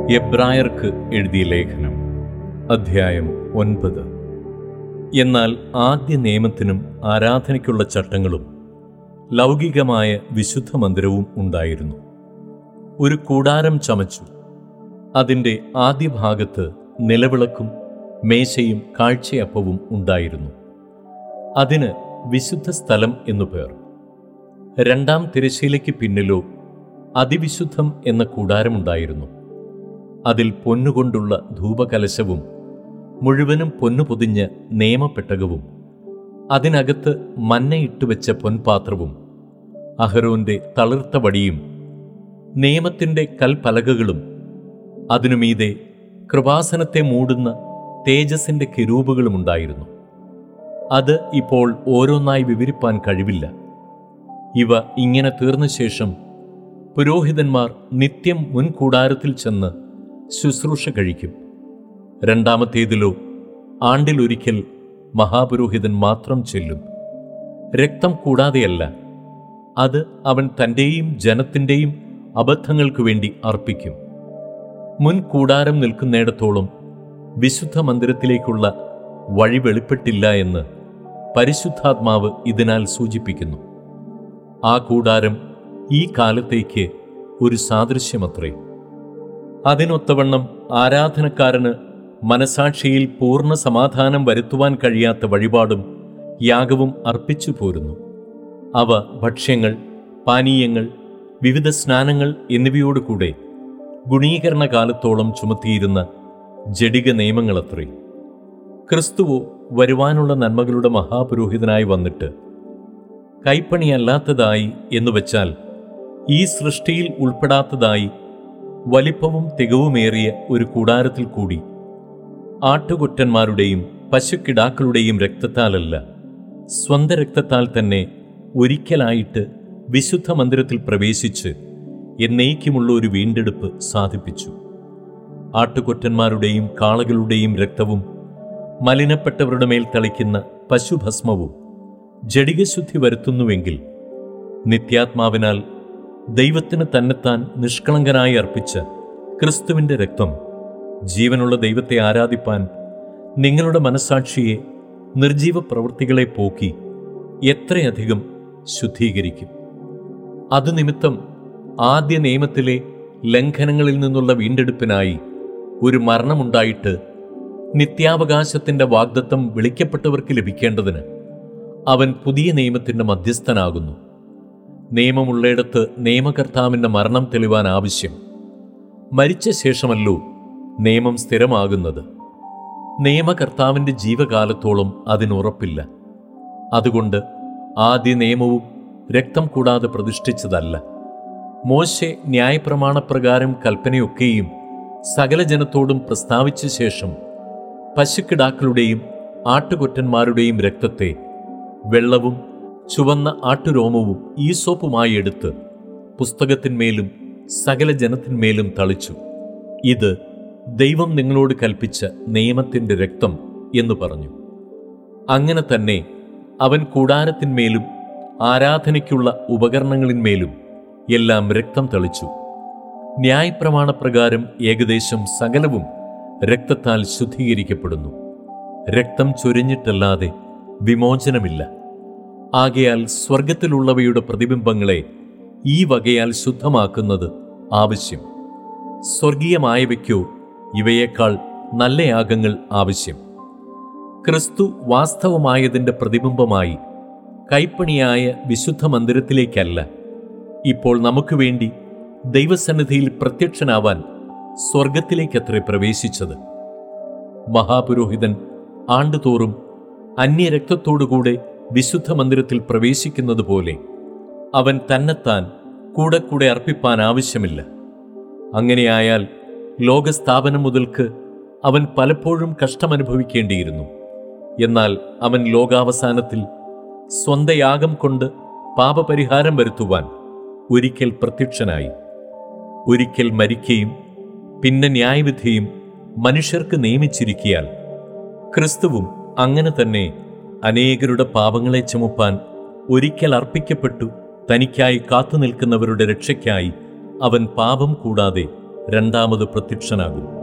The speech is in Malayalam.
എബ്രായർക്ക് എഴുതിയ ലേഖനം അധ്യായം ഒൻപത് എന്നാൽ ആദ്യ നിയമത്തിനും ആരാധനയ്ക്കുള്ള ചട്ടങ്ങളും ലൗകികമായ വിശുദ്ധ മന്ദിരവും ഉണ്ടായിരുന്നു ഒരു കൂടാരം ചമച്ചു അതിൻ്റെ ആദ്യ ഭാഗത്ത് നിലവിളക്കും മേശയും കാഴ്ചയപ്പവും ഉണ്ടായിരുന്നു അതിന് വിശുദ്ധ സ്ഥലം എന്നു പേർ രണ്ടാം തിരശ്ശീലയ്ക്ക് പിന്നിലോ അതിവിശുദ്ധം എന്ന കൂടാരമുണ്ടായിരുന്നു അതിൽ പൊന്നുകൊണ്ടുള്ള ധൂപകലശവും മുഴുവനും പൊന്നു പൊതിഞ്ഞ നിയമപ്പെട്ടകവും അതിനകത്ത് മന്നയിട്ടുവെച്ച പൊൻപാത്രവും അഹരോന്റെ തളിർത്ത വടിയും നിയമത്തിൻ്റെ കൽപ്പലകകളും അതിനുമീതെ കൃപാസനത്തെ മൂടുന്ന തേജസ്സിൻ്റെ കിരൂപുകളുമുണ്ടായിരുന്നു അത് ഇപ്പോൾ ഓരോന്നായി വിവരിപ്പാൻ കഴിവില്ല ഇവ ഇങ്ങനെ തീർന്ന ശേഷം പുരോഹിതന്മാർ നിത്യം മുൻകൂടാരത്തിൽ ചെന്ന് ശുശ്രൂഷ കഴിക്കും രണ്ടാമത്തേതിലോ ആണ്ടിലൊരിക്കൽ മഹാപുരോഹിതൻ മാത്രം ചെല്ലും രക്തം കൂടാതെയല്ല അത് അവൻ തൻ്റെയും ജനത്തിൻ്റെയും അബദ്ധങ്ങൾക്കു വേണ്ടി അർപ്പിക്കും മുൻ കൂടാരം നിൽക്കുന്നിടത്തോളം വിശുദ്ധ മന്ദിരത്തിലേക്കുള്ള വഴി വെളിപ്പെട്ടില്ല എന്ന് പരിശുദ്ധാത്മാവ് ഇതിനാൽ സൂചിപ്പിക്കുന്നു ആ കൂടാരം ഈ കാലത്തേക്ക് ഒരു സാദൃശ്യമത്രേ അതിനൊത്തവണ്ണം ആരാധനക്കാരന് മനസാക്ഷിയിൽ പൂർണ്ണ സമാധാനം വരുത്തുവാൻ കഴിയാത്ത വഴിപാടും യാഗവും അർപ്പിച്ചു പോരുന്നു അവ ഭക്ഷ്യങ്ങൾ പാനീയങ്ങൾ വിവിധ സ്നാനങ്ങൾ എന്നിവയോടുകൂടെ ഗുണീകരണ കാലത്തോളം ചുമത്തിയിരുന്ന ജഡിക നിയമങ്ങളത്രേ ക്രിസ്തുവോ വരുവാനുള്ള നന്മകളുടെ മഹാപുരോഹിതനായി വന്നിട്ട് കൈപ്പണിയല്ലാത്തതായി എന്നു വച്ചാൽ ഈ സൃഷ്ടിയിൽ ഉൾപ്പെടാത്തതായി വലിപ്പവും തികവുമേറിയ ഒരു കൂടാരത്തിൽ കൂടി ആട്ടുകൊറ്റന്മാരുടെയും പശുക്കിടാക്കളുടെയും രക്തത്താലല്ല സ്വന്ത രക്തത്താൽ തന്നെ ഒരിക്കലായിട്ട് വിശുദ്ധ മന്ദിരത്തിൽ പ്രവേശിച്ച് എന്നേക്കുമുള്ള ഒരു വീണ്ടെടുപ്പ് സാധിപ്പിച്ചു ആട്ടുകൊറ്റന്മാരുടെയും കാളകളുടെയും രക്തവും മലിനപ്പെട്ടവരുടെ മേൽ തളിക്കുന്ന പശുഭസ്മവും ജഡികശുദ്ധി വരുത്തുന്നുവെങ്കിൽ നിത്യാത്മാവിനാൽ ദൈവത്തിന് തന്നെത്താൻ നിഷ്കളങ്കനായി അർപ്പിച്ച ക്രിസ്തുവിൻ്റെ രക്തം ജീവനുള്ള ദൈവത്തെ ആരാധിപ്പാൻ നിങ്ങളുടെ മനസാക്ഷിയെ നിർജീവ പ്രവൃത്തികളെ പോക്കി എത്രയധികം ശുദ്ധീകരിക്കും അത് നിമിത്തം ആദ്യ നിയമത്തിലെ ലംഘനങ്ങളിൽ നിന്നുള്ള വീണ്ടെടുപ്പിനായി ഒരു മരണമുണ്ടായിട്ട് നിത്യാവകാശത്തിൻ്റെ വാഗ്ദത്തം വിളിക്കപ്പെട്ടവർക്ക് ലഭിക്കേണ്ടതിന് അവൻ പുതിയ നിയമത്തിൻ്റെ മധ്യസ്ഥനാകുന്നു നിയമമുള്ളയിടത്ത് നിയമകർത്താവിൻ്റെ മരണം തെളിവാൻ ആവശ്യം മരിച്ച ശേഷമല്ലോ നിയമം സ്ഥിരമാകുന്നത് നിയമകർത്താവിൻ്റെ ജീവകാലത്തോളം അതിനുറപ്പില്ല അതുകൊണ്ട് ആദ്യ നിയമവും രക്തം കൂടാതെ പ്രതിഷ്ഠിച്ചതല്ല മോശെ ന്യായപ്രമാണപ്രകാരം കൽപ്പനയൊക്കെയും സകല ജനത്തോടും പ്രസ്താവിച്ച ശേഷം പശുക്കിടാക്കളുടെയും ആട്ടുകൊറ്റന്മാരുടെയും രക്തത്തെ വെള്ളവും ചുവന്ന ആട്ടുരോമവും ഈസോപ്പുമായി എടുത്ത് പുസ്തകത്തിന്മേലും സകല ജനത്തിന്മേലും തളിച്ചു ഇത് ദൈവം നിങ്ങളോട് കൽപ്പിച്ച നിയമത്തിൻ്റെ രക്തം എന്ന് പറഞ്ഞു അങ്ങനെ തന്നെ അവൻ കൂടാരത്തിന്മേലും ആരാധനയ്ക്കുള്ള ഉപകരണങ്ങളിന്മേലും എല്ലാം രക്തം തളിച്ചു ന്യായപ്രമാണപ്രകാരം ഏകദേശം സകലവും രക്തത്താൽ ശുദ്ധീകരിക്കപ്പെടുന്നു രക്തം ചൊരിഞ്ഞിട്ടല്ലാതെ വിമോചനമില്ല ആകയാൽ സ്വർഗത്തിലുള്ളവയുടെ പ്രതിബിംബങ്ങളെ ഈ വകയാൽ ശുദ്ധമാക്കുന്നത് ആവശ്യം സ്വർഗീയമായവയ്ക്കോ ഇവയേക്കാൾ നല്ല യാഗങ്ങൾ ആവശ്യം ക്രിസ്തു വാസ്തവമായതിൻ്റെ പ്രതിബിംബമായി കൈപ്പണിയായ വിശുദ്ധ മന്ദിരത്തിലേക്കല്ല ഇപ്പോൾ നമുക്ക് വേണ്ടി ദൈവസന്നിധിയിൽ പ്രത്യക്ഷനാവാൻ സ്വർഗത്തിലേക്കത്രേ പ്രവേശിച്ചത് മഹാപുരോഹിതൻ ആണ്ടുതോറും അന്യരക്തത്തോടുകൂടെ വിശുദ്ധ മന്ദിരത്തിൽ പ്രവേശിക്കുന്നത് പോലെ അവൻ തന്നെത്താൻ കൂടെ കൂടെ അർപ്പിപ്പാൻ ആവശ്യമില്ല അങ്ങനെയായാൽ ലോകസ്ഥാപനം മുതൽക്ക് അവൻ പലപ്പോഴും കഷ്ടമനുഭവിക്കേണ്ടിയിരുന്നു എന്നാൽ അവൻ ലോകാവസാനത്തിൽ സ്വന്ത യാഗം കൊണ്ട് പാപപരിഹാരം വരുത്തുവാൻ ഒരിക്കൽ പ്രത്യക്ഷനായി ഒരിക്കൽ മരിക്കുകയും പിന്നെ ന്യായവിധിയും മനുഷ്യർക്ക് നിയമിച്ചിരിക്കിയാൽ ക്രിസ്തുവും അങ്ങനെ തന്നെ അനേകരുടെ പാപങ്ങളെ ചുമപ്പാൻ ഒരിക്കൽ അർപ്പിക്കപ്പെട്ടു തനിക്കായി കാത്തുനിൽക്കുന്നവരുടെ രക്ഷയ്ക്കായി അവൻ പാപം കൂടാതെ രണ്ടാമത് പ്രത്യക്ഷനാകും